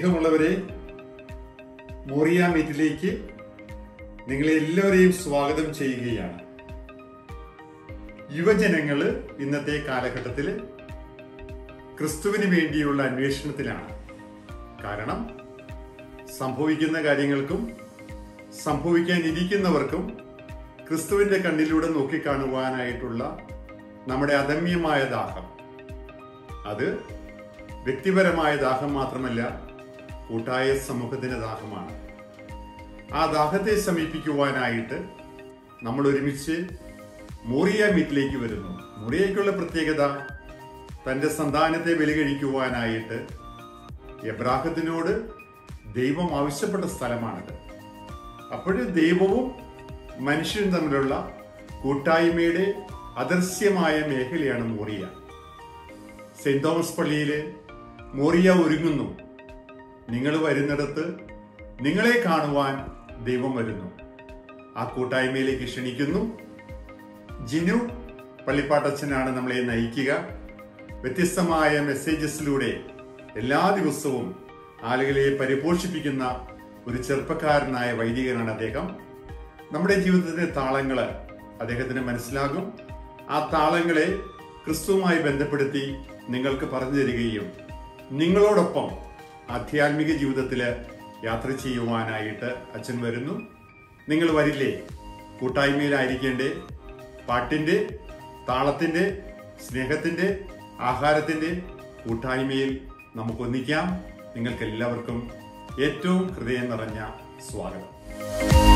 സ്നേഹമുള്ളവരെ മോറിയ മീറ്റിലേക്ക് നിങ്ങളെ എല്ലാവരെയും സ്വാഗതം ചെയ്യുകയാണ് യുവജനങ്ങള് ഇന്നത്തെ കാലഘട്ടത്തിൽ ക്രിസ്തുവിന് വേണ്ടിയുള്ള അന്വേഷണത്തിലാണ് കാരണം സംഭവിക്കുന്ന കാര്യങ്ങൾക്കും സംഭവിക്കാനിരിക്കുന്നവർക്കും ക്രിസ്തുവിന്റെ കണ്ണിലൂടെ നോക്കിക്കാണുവാനായിട്ടുള്ള നമ്മുടെ അദമ്യമായ ദാഹം അത് വ്യക്തിപരമായ ദാഹം മാത്രമല്ല കൂട്ടായ സമൂഹത്തിന്റെ ദാഹമാണ് ആ ദാഹത്തെ സമീപിക്കുവാനായിട്ട് നമ്മൾ ഒരുമിച്ച് മോറിയ മീറ്റിലേക്ക് വരുന്നു മോറിയയ്ക്കുള്ള പ്രത്യേകത തന്റെ സന്താനത്തെ ബലികഴിക്കുവാനായിട്ട് എബ്രാഹത്തിനോട് ദൈവം ആവശ്യപ്പെട്ട സ്ഥലമാണിത് അപ്പോഴും ദൈവവും മനുഷ്യനും തമ്മിലുള്ള കൂട്ടായ്മയുടെ അദൃശ്യമായ മേഖലയാണ് മോറിയ സെന്റ് തോമസ് പള്ളിയില് മോറിയ ഒരുങ്ങുന്നു നിങ്ങൾ വരുന്നിടത്ത് നിങ്ങളെ കാണുവാൻ ദൈവം വരുന്നു ആ കൂട്ടായ്മയിലേക്ക് ക്ഷണിക്കുന്നു ജിനു പള്ളിപ്പാട്ടച്ഛനാണ് നമ്മളെ നയിക്കുക വ്യത്യസ്തമായ മെസ്സേജസിലൂടെ എല്ലാ ദിവസവും ആളുകളെ പരിപോഷിപ്പിക്കുന്ന ഒരു ചെറുപ്പക്കാരനായ വൈദികനാണ് അദ്ദേഹം നമ്മുടെ ജീവിതത്തിലെ താളങ്ങള് അദ്ദേഹത്തിന് മനസ്സിലാകും ആ താളങ്ങളെ ക്രിസ്തുവുമായി ബന്ധപ്പെടുത്തി നിങ്ങൾക്ക് പറഞ്ഞു തരികയും നിങ്ങളോടൊപ്പം ആധ്യാത്മിക ജീവിതത്തില് യാത്ര ചെയ്യുവാനായിട്ട് അച്ഛൻ വരുന്നു നിങ്ങൾ വരില്ലേ കൂട്ടായ്മയിലായിരിക്കേണ്ടേ പാട്ടിന്റെ താളത്തിന്റെ സ്നേഹത്തിന്റെ ആഹാരത്തിന്റെ കൂട്ടായ്മയിൽ നമുക്ക് ഒന്നിക്കാം നിങ്ങൾക്ക് എല്ലാവർക്കും ഏറ്റവും ഹൃദയം നിറഞ്ഞ സ്വാഗതം